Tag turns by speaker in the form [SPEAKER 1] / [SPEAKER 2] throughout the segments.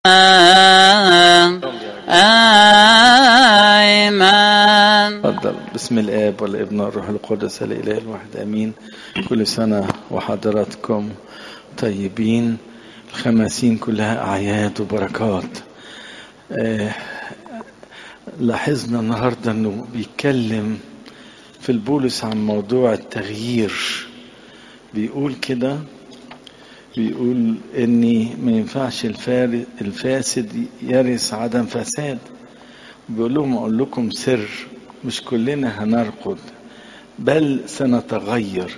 [SPEAKER 1] آمين
[SPEAKER 2] تفضل بسم الآب والابن والروح القدس الإله الواحد آمين كل سنة وحضراتكم طيبين الخماسين كلها أعياد وبركات آه لاحظنا النهاردة أنه بيتكلم في البولس عن موضوع التغيير بيقول كده بيقول اني ما ينفعش الفار- الفاسد يرث عدم فساد بيقول لهم اقول لكم سر مش كلنا هنرقد بل سنتغير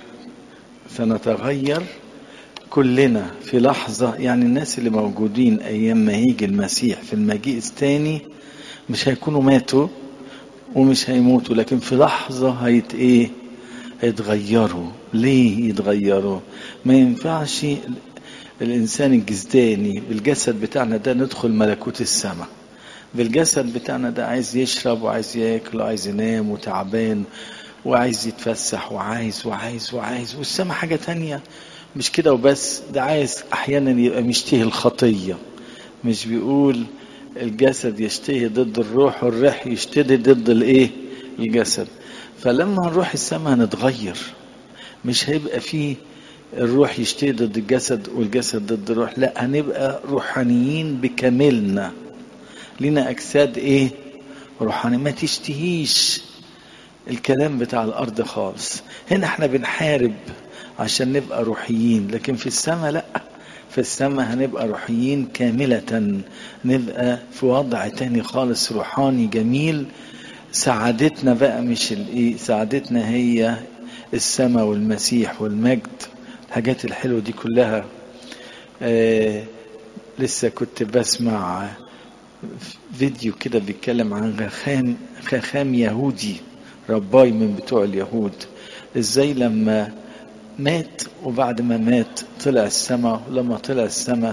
[SPEAKER 2] سنتغير كلنا في لحظة يعني الناس اللي موجودين أيام ما يجي المسيح في المجيء الثاني مش هيكونوا ماتوا ومش هيموتوا لكن في لحظة هيت إيه هيتغيروا ليه يتغيروا ما ينفعش الإنسان الجسداني بالجسد بتاعنا ده ندخل ملكوت السماء بالجسد بتاعنا ده عايز يشرب وعايز ياكل وعايز ينام وتعبان وعايز يتفسح وعايز وعايز وعايز والسماء حاجة تانية مش كده وبس ده عايز أحيانا يبقى مشتهي الخطية مش بيقول الجسد يشتهي ضد الروح والروح يشتهي ضد الايه الجسد فلما نروح السماء هنتغير مش هيبقى فيه الروح يشتهي ضد الجسد والجسد ضد الروح لا هنبقى روحانيين بكاملنا لنا اجساد ايه روحاني ما تشتهيش الكلام بتاع الارض خالص هنا احنا بنحارب عشان نبقى روحيين لكن في السماء لا في السماء هنبقى روحيين كاملة نبقى في وضع تاني خالص روحاني جميل سعادتنا بقى مش الايه سعادتنا هي السماء والمسيح والمجد الحاجات الحلوة دي كلها آه لسه كنت بسمع فيديو كده بيتكلم عن غخام غخام يهودي رباي من بتوع اليهود ازاي لما مات وبعد ما مات طلع السماء ولما طلع السماء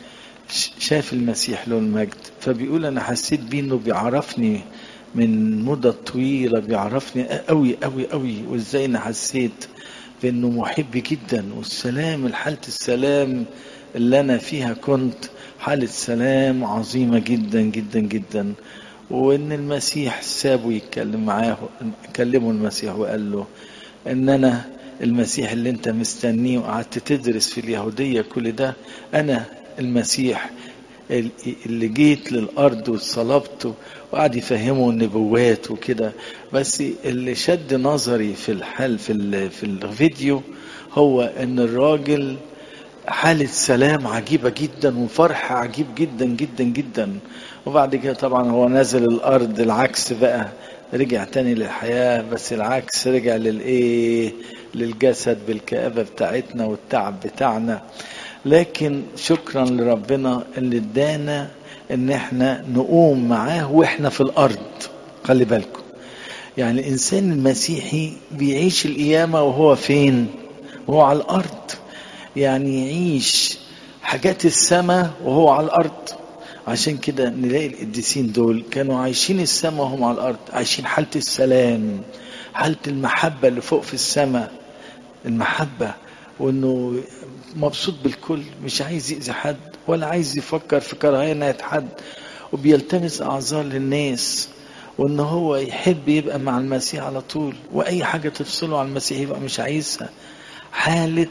[SPEAKER 2] شاف المسيح له المجد فبيقول انا حسيت بيه انه بيعرفني من مدة طويلة بيعرفني قوي قوي قوي وازاي انا حسيت بانه محب جدا والسلام الحالة السلام اللي انا فيها كنت حالة سلام عظيمة جدا جدا جدا وان المسيح سابه يتكلم معاه كلمه المسيح وقال له ان انا المسيح اللي انت مستنيه وقعدت تدرس في اليهودية كل ده انا المسيح اللي جيت للارض واتصلبت وقعد يفهمه النبوات وكده بس اللي شد نظري في الحال في في الفيديو هو ان الراجل حالة سلام عجيبة جدا وفرح عجيب جدا جدا جدا وبعد كده طبعا هو نزل الارض العكس بقى رجع تاني للحياة بس العكس رجع للايه للجسد بالكآبة بتاعتنا والتعب بتاعنا لكن شكرا لربنا اللي ادانا ان احنا نقوم معاه واحنا في الارض خلي بالكم يعني الانسان المسيحي بيعيش القيامة وهو فين وهو على الارض يعني يعيش حاجات السماء وهو على الارض عشان كده نلاقي القديسين دول كانوا عايشين السماء وهم على الارض عايشين حالة السلام حالة المحبة اللي فوق في السماء المحبة وانه مبسوط بالكل مش عايز يأذي حد ولا عايز يفكر في كراهية حد وبيلتمس اعذار للناس وان هو يحب يبقى مع المسيح على طول واي حاجة تفصله عن المسيح يبقى مش عايزها حالة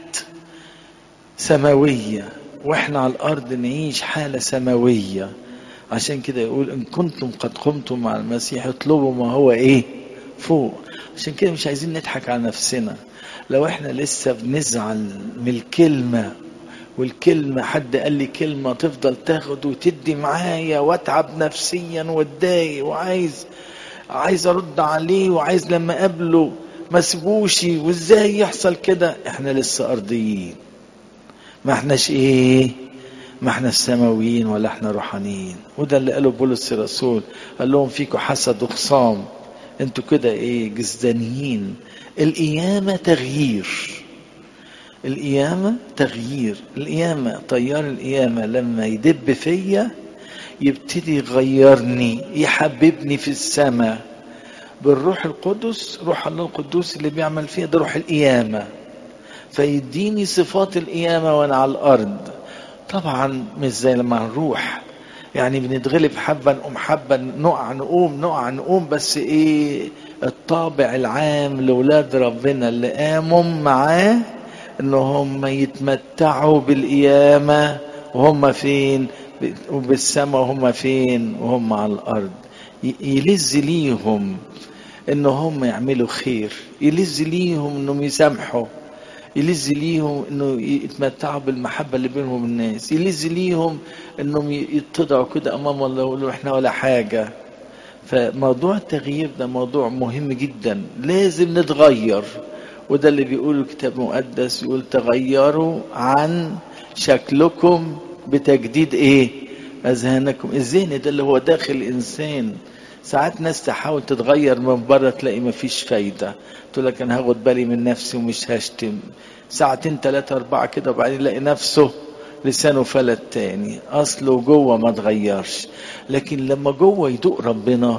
[SPEAKER 2] سماوية واحنا على الارض نعيش حالة سماوية عشان كده يقول ان كنتم قد قمتم مع المسيح اطلبوا ما هو ايه فوق عشان كده مش عايزين نضحك على نفسنا لو احنا لسه بنزعل من الكلمة والكلمة حد قال لي كلمة تفضل تاخد وتدي معايا واتعب نفسيا واتضايق وعايز عايز ارد عليه وعايز لما اقابله ما سيبوش وازاي يحصل كده احنا لسه ارضيين ما احناش ايه ما احنا السماويين ولا احنا روحانيين وده اللي قاله بولس الرسول قال لهم فيكم حسد وخصام انتوا كده ايه جسدانيين القيامة تغيير القيامة تغيير القيامة طيار القيامة لما يدب فيا يبتدي يغيرني يحببني في السماء بالروح القدس روح الله القدوس اللي بيعمل فيها ده روح القيامة فيديني صفات القيامة وانا على الارض طبعا مش زي لما نروح يعني بنتغلب حبة نقوم حبة نقع نقوم نقع نقوم بس ايه الطابع العام لولاد ربنا اللي قاموا معاه ان هم يتمتعوا بالقيامة وهم فين وبالسماء وهم فين وهم على الارض يلز ليهم ان هم يعملوا خير يلز ليهم انهم يسامحوا يلز ليهم انه يتمتعوا بالمحبه اللي بينهم وبين الناس يلز ليهم انهم يتضعوا كده امام الله ويقولوا احنا ولا حاجه فموضوع التغيير ده موضوع مهم جدا لازم نتغير وده اللي بيقوله الكتاب المقدس يقول تغيروا عن شكلكم بتجديد ايه اذهانكم الذهن ده اللي هو داخل الانسان ساعات ناس تحاول تتغير من بره تلاقي مفيش فايدة تقول لك انا هاخد بالي من نفسي ومش هشتم ساعتين ثلاثة أربعة كده وبعدين يلاقي نفسه لسانه فلت تاني أصله جوه ما اتغيرش لكن لما جوه يدوق ربنا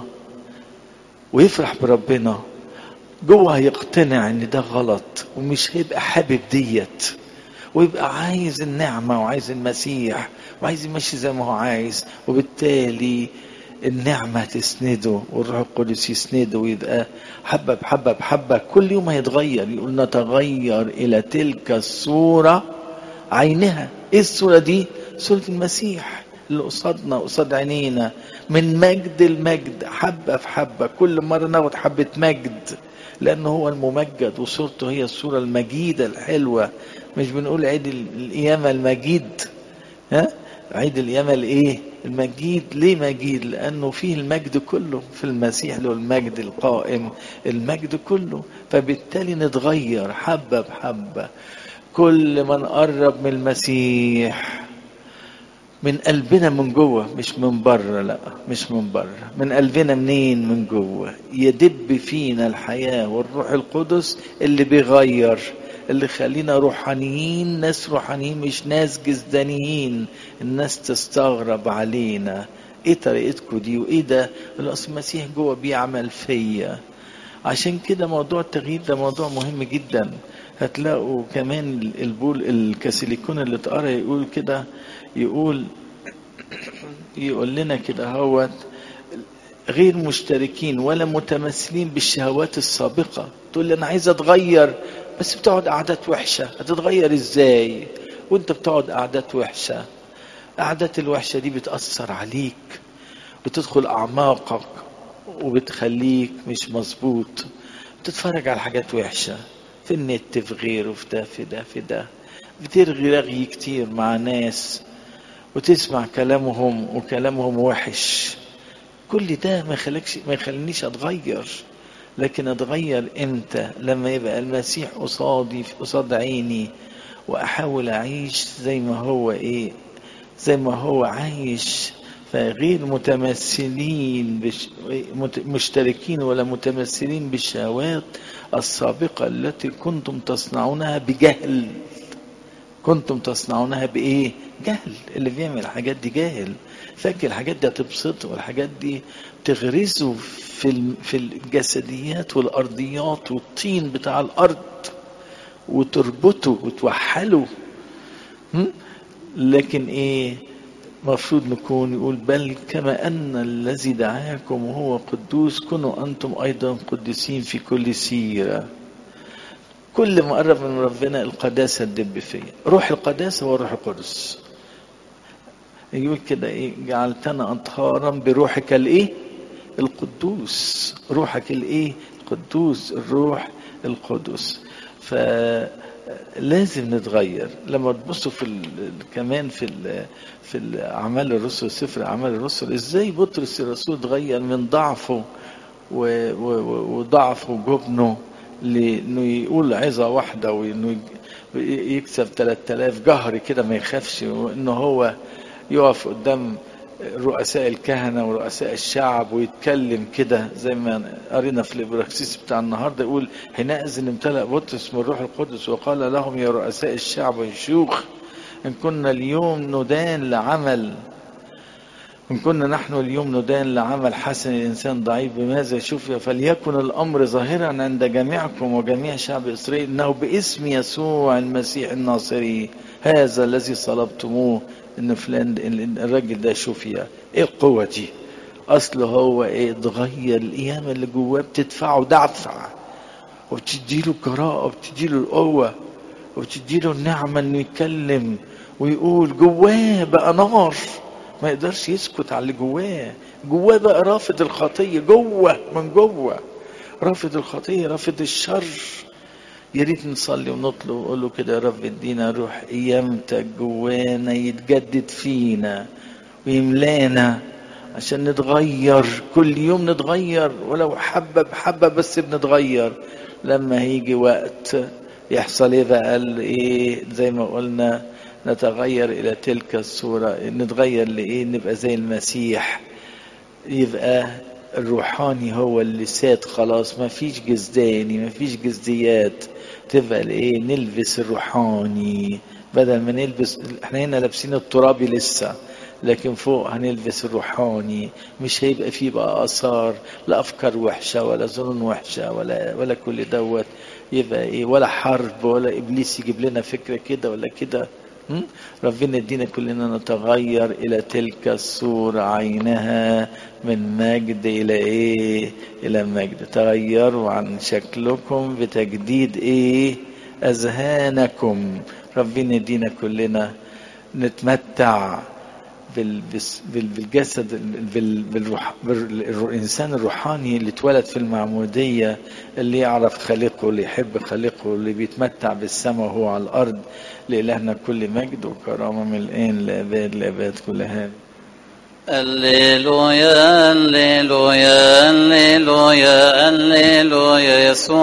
[SPEAKER 2] ويفرح بربنا جوه هيقتنع ان ده غلط ومش هيبقى حابب ديت ويبقى عايز النعمة وعايز المسيح وعايز يمشي زي ما هو عايز وبالتالي النعمة تسنده والروح القدس يسنده ويبقى حبة بحبة بحبة كل يوم هيتغير يقول نتغير إلى تلك الصورة عينها إيه الصورة دي؟ صورة المسيح اللي قصادنا قصاد عينينا من مجد المجد حبة في حبة كل مرة ناخد حبة مجد لأنه هو الممجد وصورته هي الصورة المجيدة الحلوة مش بنقول عيد القيامة المجيد ها عيد القيامة الايه المجيد ليه مجيد لانه فيه المجد كله في المسيح له المجد القائم المجد كله فبالتالي نتغير حبة بحبة كل ما نقرب من المسيح من قلبنا من جوه مش من بره لا مش من بره من قلبنا منين من جوه يدب فينا الحياة والروح القدس اللي بيغير اللي خلينا روحانيين ناس روحانيين مش ناس جسدانيين الناس تستغرب علينا ايه طريقتكم دي وايه ده الاصل المسيح جوه بيعمل فيا عشان كده موضوع التغيير ده موضوع مهم جدا هتلاقوا كمان البول الكاسيليكون اللي اتقرا يقول كده يقول يقول لنا كده هوت غير مشتركين ولا متمثلين بالشهوات السابقة تقول لي أنا عايز أتغير بس بتقعد قعدات وحشة هتتغير إزاي وانت بتقعد قعدات وحشة قعدات الوحشة دي بتأثر عليك بتدخل أعماقك وبتخليك مش مظبوط بتتفرج على حاجات وحشة في النت في غيره في ده في ده في ده بترغي رغي كتير مع ناس وتسمع كلامهم وكلامهم وحش كل ده ما يخليكش ما يخلينيش اتغير لكن اتغير امتى لما يبقى المسيح قصادي قصاد عيني واحاول اعيش زي ما هو ايه زي ما هو عايش فغير متمثلين بش... مشتركين ولا متمثلين بالشهوات السابقة التي كنتم تصنعونها بجهل كنتم تصنعونها بإيه؟ جهل اللي بيعمل الحاجات دي جاهل فاكر الحاجات دي هتبسطه والحاجات دي تغرزه في في الجسديات والأرضيات والطين بتاع الأرض وتربطه وتوحله لكن إيه؟ مفروض نكون يقول بل كما أن الذي دعاكم وهو قدوس كونوا أنتم أيضا قدسين في كل سيرة كل ما قرب من ربنا القداسة تدب فيا روح القداسة هو الروح القدس يقول كده ايه جعلتنا أطهارا بروحك الايه القدوس روحك الايه القدوس الروح القدس ف لازم نتغير لما تبصوا في ال... كمان في ال... في اعمال الرسل سفر اعمال الرسل ازاي بطرس الرسول اتغير من ضعفه و... و... وضعفه وجبنه لانه يقول عظه واحده وانه يكسب 3000 جهر كده ما يخافش وانه هو يقف قدام رؤساء الكهنه ورؤساء الشعب ويتكلم كده زي ما قرينا في الابراكسيس بتاع النهارده يقول حينئذ امتلأ بطرس من الروح القدس وقال لهم يا رؤساء الشعب والشيوخ ان كنا اليوم ندان لعمل إن كنا نحن اليوم ندان لعمل حسن الإنسان ضعيف بماذا شوف فليكن الأمر ظاهرا عند جميعكم وجميع شعب إسرائيل إنه باسم يسوع المسيح الناصري هذا الذي صلبتموه إن فلان الراجل ده شفي إيه القوة دي؟ أصل هو إيه اتغير القيامة اللي جواه بتدفعه دفع وبتديله جراءة وبتديله القوة وبتديله النعمة إنه يتكلم ويقول جواه بقى نار ما يقدرش يسكت على اللي جواه جواه بقى رافض الخطيه جوه من جوه رافض الخطيه رافض الشر يا ريت نصلي ونطلب ونقول له كده يا رب ادينا روح قيامتك جوانا يتجدد فينا ويملانا عشان نتغير كل يوم نتغير ولو حبة بحبة بس بنتغير لما هيجي وقت يحصل ايه بقى ايه زي ما قلنا نتغير إلى تلك الصورة نتغير لإيه نبقى زي المسيح يبقى الروحاني هو اللي ساد خلاص ما فيش جزداني ما فيش جزديات تبقى الايه نلبس الروحاني بدل ما نلبس احنا هنا لابسين الترابي لسه لكن فوق هنلبس الروحاني مش هيبقى فيه بقى اثار لا افكار وحشه ولا ظنون وحشه ولا ولا كل دوت يبقى ايه ولا حرب ولا ابليس يجيب لنا فكره كده ولا كده ربنا يدينا كلنا نتغير الى تلك الصورة عينها من مجد الى ايه الى مجد تغيروا عن شكلكم بتجديد ايه اذهانكم ربنا يدينا كلنا نتمتع بالجسد بالروح بالإنسان الروحاني اللي اتولد في المعمودية اللي يعرف خالقه اللي يحب خالقه اللي بيتمتع بالسماء وهو على الأرض لإلهنا كل مجد وكرامة من الآن لأباد لأباد كل هذا
[SPEAKER 1] الليلويا الليلويا الليلويا الليلويا يسوع